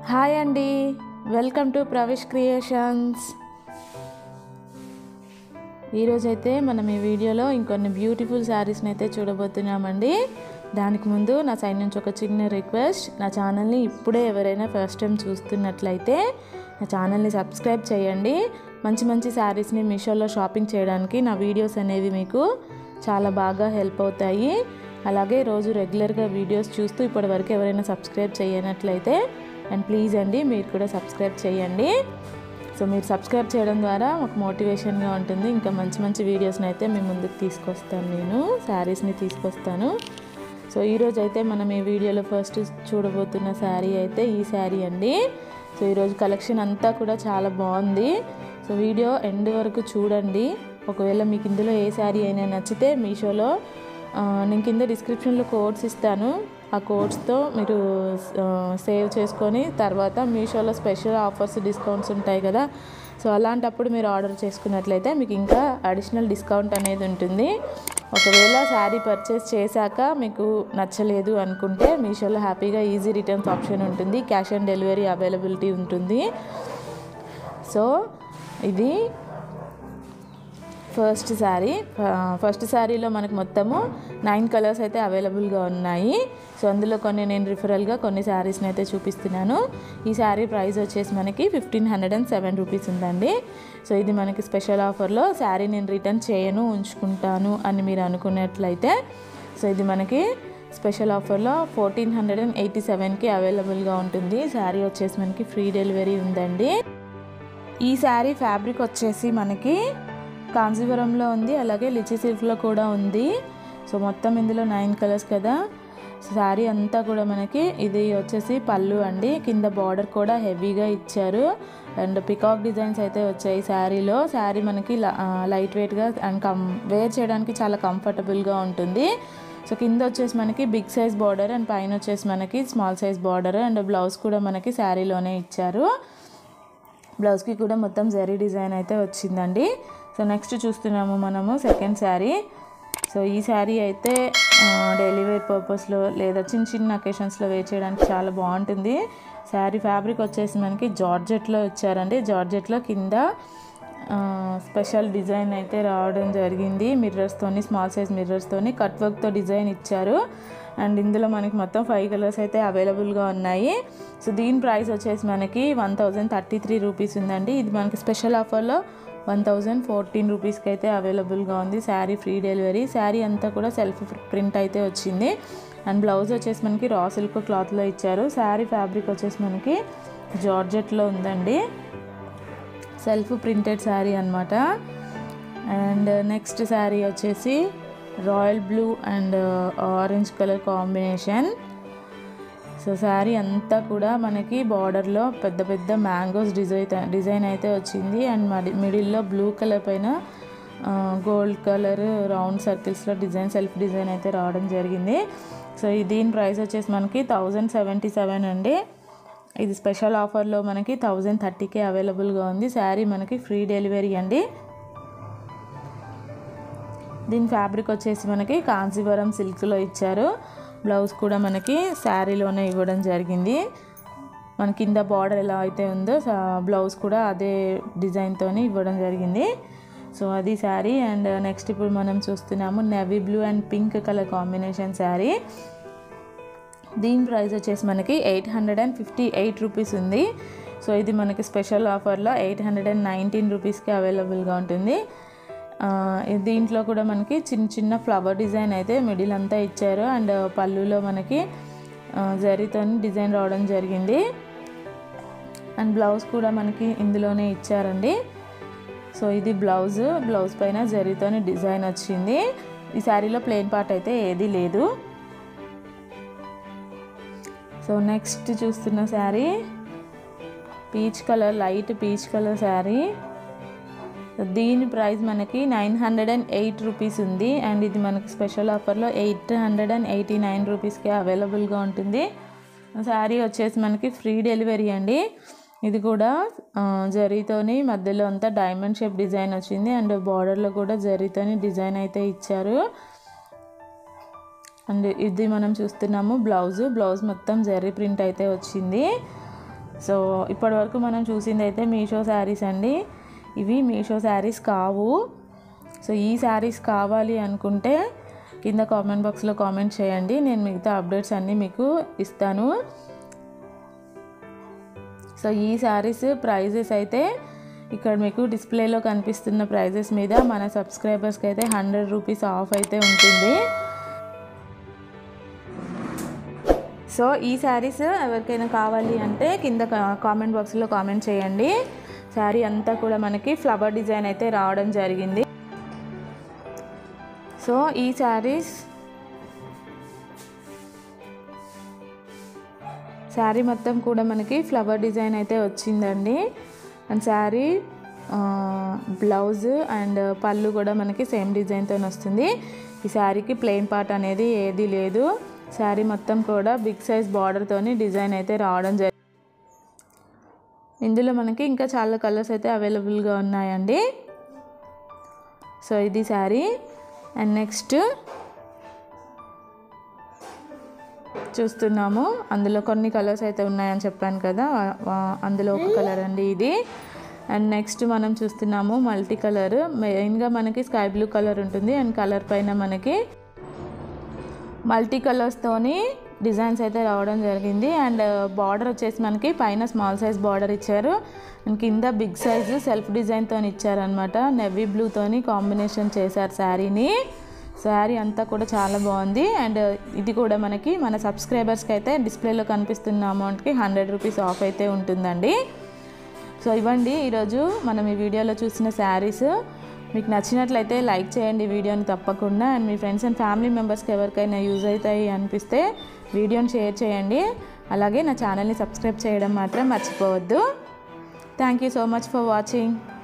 hi అండి welcome to Pravesh creations ఈరోజైతే మనం ఈ వీడియోలో ఇంకొన్ని బ్యూటిఫుల్ శారీస్ని అయితే చూడబోతున్నామండి దానికి ముందు నా సైడ్ నుంచి ఒక చిన్న రిక్వెస్ట్ నా ఛానల్ని ఇప్పుడే ఎవరైనా ఫస్ట్ టైం చూస్తున్నట్లయితే నా ఛానల్ని సబ్స్క్రైబ్ చేయండి మంచి మంచి శారీస్ని మీషోలో షాపింగ్ చేయడానికి నా వీడియోస్ అనేవి మీకు చాలా బాగా హెల్ప్ అవుతాయి అలాగే రోజు రెగ్యులర్గా వీడియోస్ చూస్తూ ఇప్పటివరకు ఎవరైనా సబ్స్క్రైబ్ చేయనట్లయితే అండ్ ప్లీజ్ అండి మీరు కూడా సబ్స్క్రైబ్ చేయండి సో మీరు సబ్స్క్రైబ్ చేయడం ద్వారా మాకు మోటివేషన్గా ఉంటుంది ఇంకా మంచి మంచి వీడియోస్ని అయితే మీ ముందుకు తీసుకొస్తాను నేను శారీస్ని తీసుకొస్తాను సో ఈరోజు అయితే మనం ఈ వీడియోలో ఫస్ట్ చూడబోతున్న శారీ అయితే ఈ శారీ అండి సో ఈరోజు కలెక్షన్ అంతా కూడా చాలా బాగుంది సో వీడియో ఎండ్ వరకు చూడండి ఒకవేళ మీకు ఇందులో ఏ శారీ అయినా నచ్చితే మీషోలో ఆ, నేను కింద డిస్క్రిప్షన్లో కోడ్స్ ఇస్తాను ఆ కోడ్స్తో మీరు ఆ, సేవ్ చేసుకొని తర్వాత మీషోలో స్పెషల్ ఆఫర్స్ డిస్కౌంట్స్ ఉంటాయి కదా సో అలాంటప్పుడు మీరు ఆర్డర్ చేసుకున్నట్లయితే మీకు ఇంకా అడిషనల్ డిస్కౌంట్ అనేది ఉంటుంది ఒకవేళ శారీ పర్చేస్ చేశాక మీకు నచ్చలేదు అనుకుంటే మీషోలో హ్యాపీగా ఈజీ రిటర్న్స్ ఆప్షన్ ఉంటుంది క్యాష్ ఆన్ డెలివరీ అవైలబిలిటీ ఉంటుంది సో ఇది ఫస్ట్ శారీ ఫస్ట్ శారీలో మనకు మొత్తము నైన్ కలర్స్ అయితే అవైలబుల్గా ఉన్నాయి సో అందులో కొన్ని నేను రిఫరల్గా కొన్ని శారీస్ని అయితే చూపిస్తున్నాను ఈ శారీ ప్రైస్ వచ్చేసి మనకి fifteen hundred and seven rupees ఉందండి సో ఇది మనకి స్పెషల్ ఆఫర్లో శారీ నేను రిటర్న్ చేయను ఉంచుకుంటాను అని మీరు అనుకున్నట్లయితే సో ఇది మనకి స్పెషల్ ఆఫర్లో ఫోర్టీన్ హండ్రెడ్ అండ్ ఎయిటీ సెవెన్కి అవైలబుల్గా ఉంటుంది శారీ వచ్చేసి మనకి ఫ్రీ డెలివరీ ఉందండి ఈ శారీ ఫ్యాబ్రిక్ వచ్చేసి మనకి కాంజీవరంలో ఉంది అలాగే లిచి సిల్క్లో కూడా ఉంది సో మొత్తం ఇందులో నైన్ కలర్స్ కదా శారీ అంతా కూడా మనకి ఇది వచ్చేసి పళ్ళు అండి కింద బార్డర్ కూడా హెవీగా ఇచ్చారు అండ్ పికాక్ డిజైన్స్ అయితే వచ్చాయి శారీలో శారీ మనకి లైట్ వెయిట్గా అండ్ కం వేర్ చేయడానికి చాలా కంఫర్టబుల్గా ఉంటుంది సో కింద వచ్చేసి మనకి బిగ్ సైజ్ బార్డర్ అండ్ పైన వచ్చేసి మనకి small size border and blouse కూడా మనకి శారీలోనే ఇచ్చారు బ్లౌజ్కి కూడా మొత్తం జరీ డిజైన్ అయితే వచ్చిందండి సో నెక్స్ట్ చూస్తున్నాము మనము సెకండ్ శారీ సో ఈ శారీ అయితే డైలీ వేర్ పర్పస్లో లేదా చిన్న చిన్న అకేషన్స్లో వేర్ చేయడానికి చాలా బాగుంటుంది శారీ ఫ్యాబ్రిక్ వచ్చేసి మనకి జార్జెట్లో ఇచ్చారండి జార్జెట్లో కింద ఆ, స్పెషల్ డిజైన్ అయితే రావడం జరిగింది మిర్రర్స్తోని స్మాల్ సైజ్ మిర్రర్స్తోని కట్ వర్క్తో డిజైన్ ఇచ్చారు అండ్ ఇందులో మనకి మొత్తం ఫైవ్ కలర్స్ అయితే అవైలబుల్గా ఉన్నాయి సో దీని ప్రైస్ వచ్చేసి మనకి one thousand thirty three rupees ఉందండి ఇది మనకి స్పెషల్ ఆఫర్లో వన్ థౌజండ్ ఫోర్టీన్ రూపీస్కి అయితే అవైలబుల్గా ఉంది శారీ ఫ్రీ డెలివరీ శారీ అంతా కూడా సెల్ఫ్ ప్రింట్ అయితే వచ్చింది అండ్ బ్లౌజ్ వచ్చేసి మనకి రా సిల్క్ క్లాత్లో ఇచ్చారు శారీ ఫ్యాబ్రిక్ వచ్చేసి మనకి జార్జెట్లో ఉందండి సెల్ఫ్ ప్రింటెడ్ శారీ అనమాట అండ్ నెక్స్ట్ శారీ వచ్చేసి royal blue and orange colour combination so sari అంతా కూడా మనకి బార్డర్లో పెద్ద పెద్ద మ్యాంగోస్ డిజైన్ డిజైన్ అయితే వచ్చింది అండ్ మడి మిడిల్లో బ్లూ కలర్ పైన గోల్డ్ కలర్ రౌండ్ సర్కిల్స్లో డిజైన్ సెల్ఫ్ డిజైన్ అయితే రావడం జరిగింది సో ఈ దీని ప్రైస్ వచ్చేసి మనకి థౌజండ్ సెవెంటీ సెవెన్ అండి ఇది స్పెషల్ ఆఫర్లో మనకి థౌజండ్ థర్టీకే అవైలబుల్గా ఉంది శారీ మనకి ఫ్రీ డెలివరీ అండి దీని ఫ్యాబ్రిక్ వచ్చేసి మనకి కాంచీవరం సిల్క్లో ఇచ్చారు బ్లౌజ్ కూడా మనకి శారీలోనే ఇవ్వడం జరిగింది మన కింద బార్డర్ ఎలా అయితే ఉందో బ్లౌజ్ కూడా అదే డిజైన్తో ఇవ్వడం జరిగింది సో అది శారీ అండ్ నెక్స్ట్ ఇప్పుడు మనం చూస్తున్నాము navy blue and pink colour combination sari దీని ప్రైస్ వచ్చేసి మనకి eight hundred and fifty eight rupees ఉంది సో ఇది మనకి స్పెషల్ ఆఫర్లో ఎయిట్ హండ్రెడ్ అండ్ నైన్టీన్ రూపీస్కి అవైలబుల్గా ఉంటుంది ఆ, ఇది దీంట్లో కూడా మనకి చిన్న చిన్న ఫ్లవర్ డిజైన్ అయితే మిడిల్ అంతా ఇచ్చారు అండ్ పళ్ళులో మనకి ఆ, జరీతో డిజైన్ రావడం జరిగింది అండ్ బ్లౌజ్ కూడా మనకి ఇందులోనే ఇచ్చారండి సో ఇది బ్లౌజ్ బ్లౌజ్ పైన జరీతోని డిజైన్ వచ్చింది ఈ శారీలో ప్లెయిన్ పార్ట్ అయితే ఏది లేదు సో నెక్స్ట్ చూస్తున్న sari peach colour light peach colour sari దీని ప్రైస్ మనకి nine hundred and eight rupees ఉంది అండ్ ఇది మనకి స్పెషల్ ఆఫర్లో eight hundred and eighty nine రూపీస్కి అవైలబుల్గా ఉంటుంది శారీ వచ్చేసి మనకి ఫ్రీ డెలివరీ అండి ఇది కూడా ఆ, జరీతోని మధ్యలో అంతా డైమండ్ షేప్ డిజైన్ వచ్చింది అండ్ బార్డర్లో కూడా జరీతోని డిజైన్ అయితే ఇచ్చారు అండ్ ఇది మనం చూస్తున్నాము బ్లౌజ్ బ్లౌజ్ మొత్తం జరీ ప్రింట్ అయితే వచ్చింది సో ఇప్పటివరకు మనం చూసింది అయితే మీషో శారీస్ అండి ఇవి మీషో శారీస్ కావు సో ఈ శారీస్ కావాలి అనుకుంటే కింద కామెంట్ బాక్స్లో కామెంట్ చేయండి నేను మిగతా అప్డేట్స్ అన్నీ మీకు ఇస్తాను సో ఈ శారీస్ ప్రైజెస్ అయితే ఇక్కడ మీకు డిస్ప్లేలో కనిపిస్తున్న ప్రైజెస్ మీద మన సబ్స్క్రైబర్స్కి అయితే హండ్రెడ్ రూపీస్ ఆఫ్ అయితే ఉంటుంది సో ఈ శారీస్ ఎవరికైనా కావాలి అంటే కింద కామెంట్ బాక్స్లో కామెంట్ చేయండి శారీ అంతా కూడా మనకి ఫ్లవర్ డిజైన్ అయితే రావడం జరిగింది సో ఈ శారీస్ శారీ మొత్తం కూడా మనకి ఫ్లవర్ డిజైన్ అయితే వచ్చిందండి అండ్ శారీ బ్లౌజ్ అండ్ పళ్ళు కూడా మనకి సేమ్ డిజైన్తో వస్తుంది ఈ శారీకి ప్లెయిన్ పార్ట్ అనేది ఏది లేదు శారీ మొత్తం కూడా బిగ్ సైజ్ బార్డర్తోని డిజైన్ అయితే రావడం జరిగింది ఇందులో మనకి ఇంకా చాలా కలర్స్ అయితే అవైలబుల్గా ఉన్నాయండి సో ఇది శారీ అండ్ నెక్స్ట్ చూస్తున్నాము అందులో కొన్ని కలర్స్ అయితే ఉన్నాయని చెప్పాను కదా అందులో ఒక కలర్ అండి ఇది అండ్ నెక్స్ట్ మనం చూస్తున్నాము మల్టీ కలర్ మెయిన్గా మనకి స్కై బ్లూ కలర్ ఉంటుంది అండ్ కలర్ పైన మనకి మల్టీ కలర్స్తోని డిజైన్స్ అయితే రావడం జరిగింది అండ్ బార్డర్ వచ్చేసి మనకి పైన స్మాల్ సైజ్ బార్డర్ ఇచ్చారు అండ్ కింద బిగ్ సైజు సెల్ఫ్ డిజైన్తో ఇచ్చారనమాట నెవీ బ్లూతోని కాంబినేషన్ చేశారు శారీని శారీ అంతా కూడా చాలా బాగుంది అండ్ ఇది కూడా మనకి మన సబ్స్క్రైబర్స్కి అయితే డిస్ప్లేలో కనిపిస్తున్న అమౌంట్కి హండ్రెడ్ రూపీస్ ఆఫ్ అయితే ఉంటుందండి సో ఇవ్వండి ఈరోజు మనం ఈ వీడియోలో చూసిన శారీస్ మీకు నచ్చినట్లయితే లైక్ చేయండి వీడియోని తప్పకుండా అండ్ మీ ఫ్రెండ్స్ అండ్ ఫ్యామిలీ మెంబర్స్కి ఎవరికైనా యూజ్ అవుతాయి అనిపిస్తే వీడియోని షేర్ చేయండి అలాగే నా ఛానల్ని సబ్స్క్రైబ్ చేయడం మాత్రం మర్చిపోవద్దు thank you so much for watching